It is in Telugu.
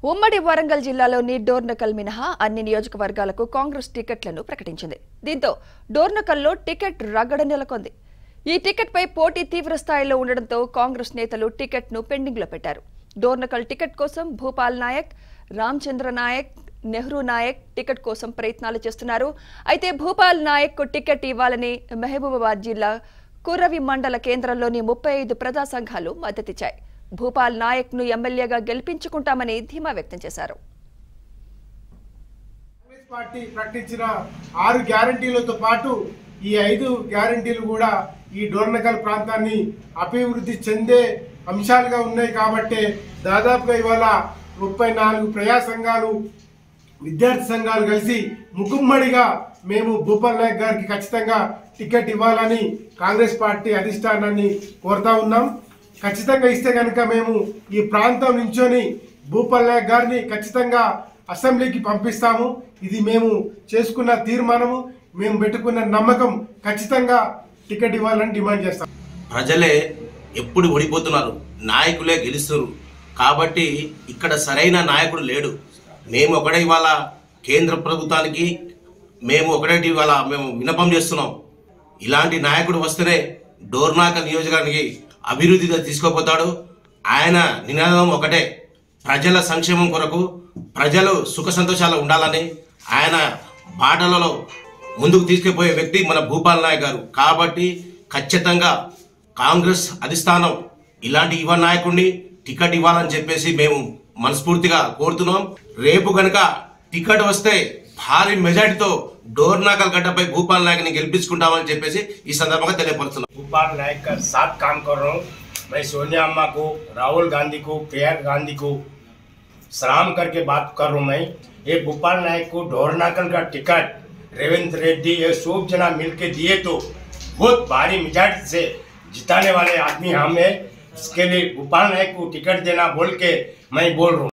ఉమ్మడి వరంగల్ జిల్లాలోని డోర్నకల్ మినహా అన్ని నియోజకవర్గాలకు కాంగ్రెస్ టికెట్లను ప్రకటించింది దీంతో డోర్నకల్లో టికెట్ రగడ నెలకొంది ఈ టికెట్పై పోటీ తీవ్ర స్థాయిలో ఉండడంతో కాంగ్రెస్ నేతలు టికెట్ను పెండింగ్లో పెట్టారు డోర్నకల్ టికెట్ కోసం భూపాల్ నాయక్ రామచంద్ర నాయక్ నెహ్రూ నాయక్ టికెట్ కోసం ప్రయత్నాలు చేస్తున్నారు అయితే భూపాల్ నాయక్ టికెట్ ఇవ్వాలని మహబూబాబాద్ జిల్లా కుర్రవి మండల కేంద్రంలోని ముప్పై ఐదు ప్రజా సంఘాలు మద్దతిచ్చాయి భూపాల్ నాయక్ ను ఎమ్మెల్యేగా గెలిపించుకుంటామని ధీమా వ్యక్తం చేశారు కాంగ్రెస్ పార్టీ ప్రకటించిన ఆరు గ్యారంటీలతో పాటు ఈ ఐదు గ్యారంటీలు కూడా ఈ డోర్నకల్ ప్రాంతాన్ని అభివృద్ధి చెందే అంశాలుగా ఉన్నాయి కాబట్టి దాదాపుగా ఇవాళ ముప్పై నాలుగు ప్రజా సంఘాలు విద్యార్థి సంఘాలు కలిసి ముకుమ్మడిగా మేము భూపాల్ నాయక్ గారికి ఖచ్చితంగా టికెట్ ఇవ్వాలని కాంగ్రెస్ పార్టీ అధిష్టానాన్ని కోరుతా ఉన్నాం ఖచ్చితంగా ఇస్తే కనుక మేము ఈ ప్రాంతం నుంచొని భూపాల్ నాయక్ గారిని ఖచ్చితంగా అసెంబ్లీకి పంపిస్తాము ఇది మేము చేసుకున్న తీర్మానము మేము పెట్టుకున్న నమ్మకం ఖచ్చితంగా టికెట్ ఇవ్వాలని డిమాండ్ చేస్తాం ప్రజలే ఎప్పుడు ఓడిపోతున్నారు నాయకులే గెలుస్తున్నారు కాబట్టి ఇక్కడ సరైన నాయకుడు లేడు మేము ఒకటే ఇవాళ కేంద్ర ప్రభుత్వానికి మేము ఒకటే ఇవాళ మేము విన్నపం చేస్తున్నాం ఇలాంటి నాయకుడు వస్తేనే డోర్నాక నియోజకవర్గానికి అభివృద్ధిగా తీసుకుపోతాడు ఆయన నినాదం ఒకటే ప్రజల సంక్షేమం కొరకు ప్రజలు సుఖ సంతోషాలు ఉండాలని ఆయన బాటలలో ముందుకు తీసుకుపోయే వ్యక్తి మన భూపాల్ నాయక్ గారు కాబట్టి ఖచ్చితంగా కాంగ్రెస్ అధిష్టానం ఇలాంటి యువ నాయకుడిని టికెట్ ఇవ్వాలని చెప్పేసి మేము మనస్ఫూర్తిగా కోరుతున్నాం రేపు గనక టికెట్ వస్తే భారీ మెజార్టీతో డోర్నాకల్ గడ్డపై భూపాల్ నాయక్ని గెలిపించుకుంటామని చెప్పేసి ఈ సందర్భంగా తెలియపరుస్తున్నాం भूपाल नायक का साथ काम कर रहा हूँ मैं सोनिया अम्मा को राहुल गांधी को प्रियंका गांधी को सलाम करके बात कर रहा हूँ मैं ये भूपाल नायक को ढोरनाकल का टिकट रेवंत रेड्डी ये सब जना मिल के दिए तो बहुत भारी मिजाज से जिताने वाले आदमी हम है इसके लिए भूपाल नायक को टिकट देना बोल के मैं बोल रहा हूँ